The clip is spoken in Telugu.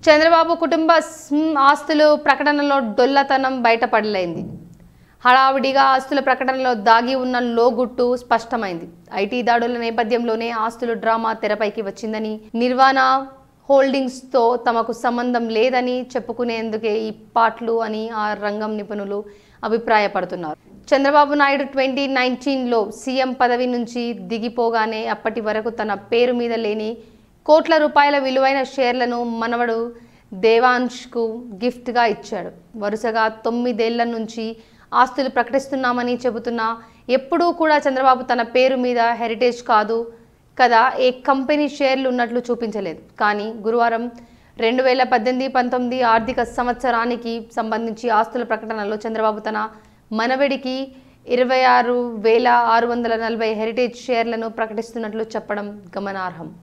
చంద్రబాబు కుటుంబ స్మ్ ఆస్తులు ప్రకటనలో డొల్లతనం బయటపడలేంది హడావుడిగా ఆస్తుల ప్రకటనలో దాగి ఉన్న లోగుట్టు స్పష్టమైంది ఐటీ దాడుల నేపథ్యంలోనే ఆస్తుల డ్రామా తెరపైకి వచ్చిందని నిర్వాణ హోల్డింగ్స్తో తమకు సంబంధం లేదని చెప్పుకునేందుకే ఈ పాటలు అని ఆ రంగం నిపుణులు అభిప్రాయపడుతున్నారు చంద్రబాబు నాయుడు ట్వంటీ నైన్టీన్లో సీఎం పదవి నుంచి దిగిపోగానే అప్పటి వరకు తన పేరు మీద లేని కోట్ల రూపాయల విలువైన షేర్లను మనవడు దేవాంష్కు గిఫ్ట్గా ఇచ్చాడు వరుసగా తొమ్మిదేళ్ల నుంచి ఆస్తులు ప్రకటిస్తున్నామని చెబుతున్నా ఎప్పుడూ కూడా చంద్రబాబు తన పేరు మీద హెరిటేజ్ కాదు కదా ఏ కంపెనీ షేర్లు ఉన్నట్లు చూపించలేదు కానీ గురువారం రెండు వేల పద్దెనిమిది పంతొమ్మిది ఆర్థిక సంవత్సరానికి సంబంధించి ఆస్తుల ప్రకటనలో చంద్రబాబు తన మనవడికి ఇరవై ఆరు వేల ఆరు వందల నలభై హెరిటేజ్ షేర్లను ప్రకటిస్తున్నట్లు చెప్పడం గమనార్హం